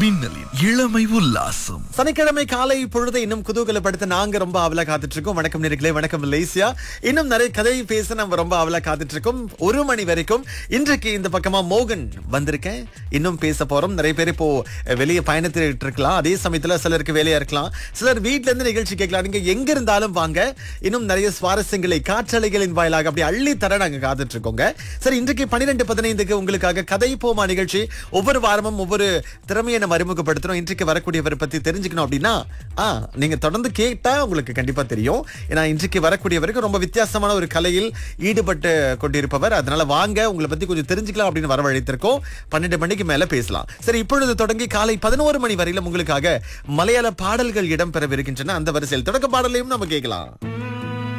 மின்னலின் இளமை உல்லாசம் சனிக்கிழமை காலை பொழுது இன்னும் குதூகலப்படுத்த நாங்க ரொம்ப அவலா காத்துட்டு இருக்கோம் வணக்கம் நேர்களே வணக்கம் மலேசியா இன்னும் நிறைய கதை பேச நம்ம ரொம்ப அவலா காத்துட்டு இருக்கோம் ஒரு மணி வரைக்கும் இன்றைக்கு இந்த பக்கமா மோகன் வந்திருக்கேன் இன்னும் பேச போறோம் நிறைய பேர் இப்போ வெளியே பயணத்திட்டு இருக்கலாம் அதே சமயத்துல சிலருக்கு வேலையா இருக்கலாம் சிலர் வீட்ல இருந்து நிகழ்ச்சி கேட்கலாம் நீங்க எங்க இருந்தாலும் வாங்க இன்னும் நிறைய சுவாரஸ்யங்களை காற்றலைகளின் வாயிலாக அப்படி அள்ளி தர நாங்க காத்துட்டு இருக்கோங்க சரி இன்றைக்கு பன்னிரெண்டு பதினைந்துக்கு உங்களுக்காக கதை போமா நிகழ்ச்சி ஒவ்வொரு வாரமும் ஒவ்வொரு திறமையை நம்ம அறிமுகப்படுத்துறோம் இன்றைக்கு வரக்கூடியவரை பத்தி தெரிஞ்சுக்கணும் அப்படின்னா ஆ நீங்க தொடர்ந்து கேட்டா உங்களுக்கு கண்டிப்பா தெரியும் ஏன்னா இன்றைக்கு வரக்கூடியவருக்கு ரொம்ப வித்தியாசமான ஒரு கலையில் ஈடுபட்டு கொண்டிருப்பவர் அதனால வாங்க உங்களை பத்தி கொஞ்சம் தெரிஞ்சுக்கலாம் அப்படின்னு வரவழைத்திருக்கோம் பன்னெண்டு மணிக்கு மேல பேசலாம் சரி இப்பொழுது தொடங்கி காலை பதினோரு மணி வரையிலும் உங்களுக்காக மலையாள பாடல்கள் இடம்பெறவிருக்கின்றன அந்த வரிசையில் தொடக்க பாடலையும் நம்ம கேட்கலாம்